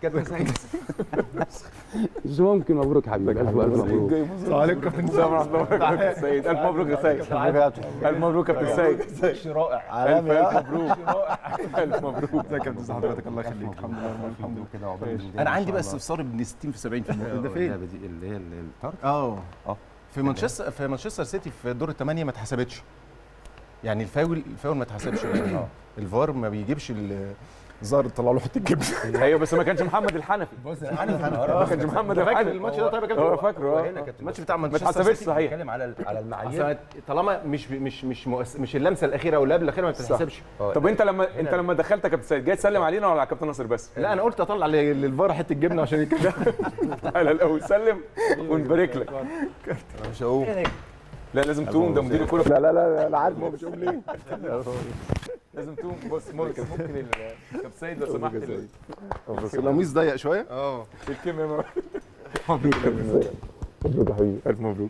كابتن سيد مش ممكن مبروك حبيبي الف الف مبروك السلام عليكم كابتن السلام ورحمه الله وبركاته كابتن سيد الف مبروك يا سيد الف مبروك كابتن سيد شيء رائع الف الف مبروك الف مبروك ازيك يا كابتن حضرتك الله يخليك الحمد لله الحمد لله كده عقبال الوداد انا إن عندي شاء بقى الله. استفسار ابن 60 في 70 في الموضوع ده فين؟ اللعبة دي اللي هي الطرد اه اه في مانشستر في مانشستر سيتي في دور الثمانيه ما اتحسبتش يعني الفاول الفاول ما اتحسبش يعني الفار ما بيجيبش ال- الظاهر طلع له حته جبنه ايوه بس ما كانش محمد الحنفي بص انا عارف ما كانش محمد فاكر الحنفي الماتش ده طيب يا كابتن هو فاكره هنا اه كابتن الماتش بتاع ما مانشستر اتحسبش سيتي صحيح بنتكلم على على المعايير أصل طالما مش مش مش مؤس... مش اللمسه الاخيره او اللي قبل الاخيره ما بتتحسبش آه، طب انت لما انت لما دخلت يا كابتن سيد جاي تسلم علينا ولا على كابتن ناصر بس؟ لا انا قلت اطلع لل- للفار حته جبنه عشان يكمل تعالى الاول سلم ونبارك لك انا مش هقوم لا لازم تقوم ده مدير الكوره لا لا لا انا عارف هو مش هقوم ليه لازم تقوم بص ممكن ممكن ال- كابتن سيد لو سمحت ال- بس القميص ضيق شويه اه الكلمه مبروك يا كابتن سيد مبروك يا حبيبي الف مبروك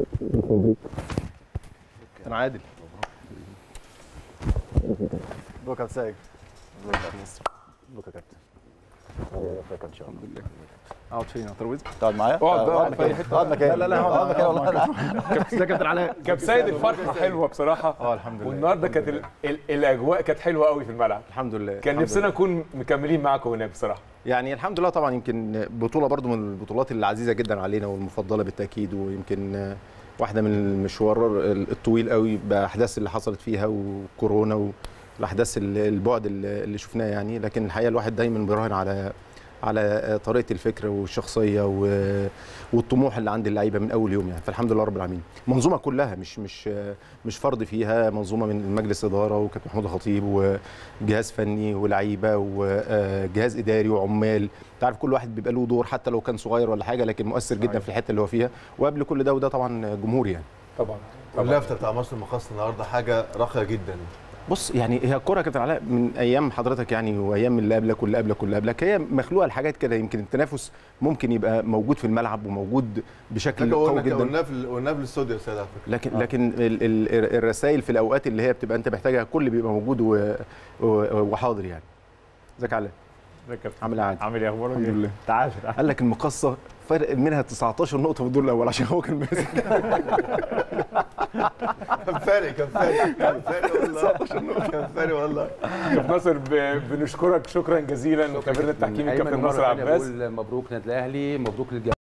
انا عادل مبروك يا كابتن سيد مبروك يا كابتن اقعد فين على الترابيزه تقعد معايا اقعد بقى في اي حته اقعد مكاني لا، لا، لا، اقعد مكاني والله لا كابتن ده كابتن علاء كابتن سيد الفرحه حلوه بصراحه اه الحمد لله والنهارده كانت ال- ال- الاجواء كانت حلوه قوي في الملعب الحمد لله كان الحمد نفسنا لله. نكون مكملين معاكم هناك بصراحه يعني الحمد لله طبعا يمكن بطوله برضو من البطولات العزيزه جدا علينا والمفضله بالتاكيد ويمكن واحده من المشوار الطويل قوي باحداث اللي حصلت فيها وكورونا والاحداث ال- البعد اللي اللي شفناه يعني لكن الحقيقه الواحد دايما بيراهن على على طريقه الفكر والشخصيه و- والطموح اللي عند اللعيبه من اول يوم يعني فالحمد لله رب العالمين منظومه كلها مش مش مش فرد فيها منظومه من مجلس اداره وكابتن محمود الخطيب وجهاز فني ولعيبه وجهاز اداري وعمال تعرف كل واحد بيبقى له دور حتى لو كان صغير ولا حاجه لكن مؤثر جدا في الحته اللي هو فيها وقبل كل ده وده طبعا جمهور يعني طبعا اللفته بتاع مصر المقاصه النهارده حاجه راقيه جدا بص يعني هي الكوره كابتن علاء من ايام حضرتك يعني وايام اللي قبلك واللي قبلك واللي قبلك هي مخلوقه لحاجات كده يمكن التنافس ممكن يبقى موجود في الملعب وموجود بشكل فاكر قوي قلنا جدا قلناه في قلناه في الاستوديو يا سيد على فكره لكن لكن ال- ال- الرسائل في الاوقات اللي هي بتبقى انت محتاجها كل بيبقى موجود و- و- وحاضر يعني ازيك يا علاء عامل ايه يا عادل عامل ايه اخبارك الحمد لله تعال قال لك المقصه فرق منها 19 نقطه في الدور الاول عشان هو كان ماسك كان فارق كان فارق كان فارق والله كان فارق والله كابتن ناصر ب- بنشكرك شكرا جزيلا خبيرنا التحكيمي أيمن كابتن مرة ناصر تانية عباس بقول مبروك نادي الاهلي مبروك للجميع